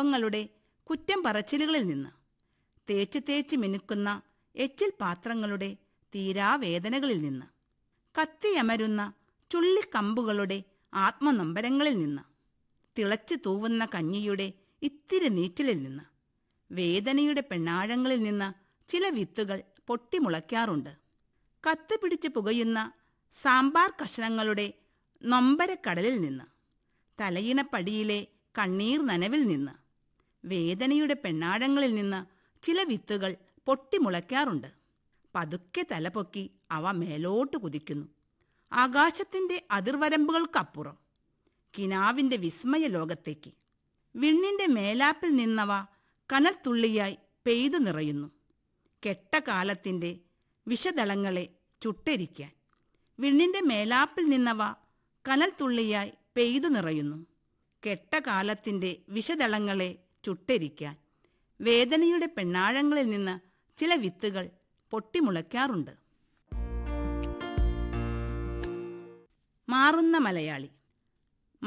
പാവങ്ങളുടെ കുറ്റം പറച്ചിലുകളിൽ നിന്ന് തേച്ച് തേച്ച് മിനുക്കുന്ന എച്ചിൽ പാത്രങ്ങളുടെ തീരാവേദനകളിൽ നിന്ന് കത്തിയമരുന്ന ചുള്ളിക്കമ്പുകളുടെ ആത്മനൊമ്പരങ്ങളിൽ നിന്ന് തിളച്ചു തൂവുന്ന കഞ്ഞിയുടെ ഇത്തിരി നീറ്റലിൽ നിന്ന് വേദനയുടെ പെണ്ണാഴങ്ങളിൽ നിന്ന് ചില വിത്തുകൾ പൊട്ടിമുളയ്ക്കാറുണ്ട് കത്ത് പിടിച്ച് പുകയുന്ന സാമ്പാർ കഷണങ്ങളുടെ നൊമ്പരക്കടലിൽ നിന്ന് തലയിണപ്പടിയിലെ കണ്ണീർ നനവിൽ നിന്ന് വേദനയുടെ പെണ്ണാഴങ്ങളിൽ നിന്ന് ചില വിത്തുകൾ പൊട്ടിമുളയ്ക്കാറുണ്ട് പതുക്കെ തലപൊക്കി അവ മേലോട്ട് കുതിക്കുന്നു ആകാശത്തിന്റെ അതിർവരമ്പുകൾക്കപ്പുറം കിനാവിന്റെ വിസ്മയ ലോകത്തേക്ക് വിണ്ണിന്റെ മേലാപ്പിൽ നിന്നവ കനൽത്തുള്ളിയായി പെയ്തു നിറയുന്നു കെട്ടകാലത്തിന്റെ വിഷദളങ്ങളെ ചുട്ടരിക്കാൻ വിണ്ണിന്റെ മേലാപ്പിൽ നിന്നവ കനൽത്തുള്ളിയായി പെയ്തു നിറയുന്നു കെട്ടകാലത്തിന്റെ വിഷദളങ്ങളെ ചുട്ടരിക്കാൻ വേദനയുടെ പെണ്ണാഴങ്ങളിൽ നിന്ന് ചില വിത്തുകൾ പൊട്ടിമുളയ്ക്കാറുണ്ട് മാറുന്ന മലയാളി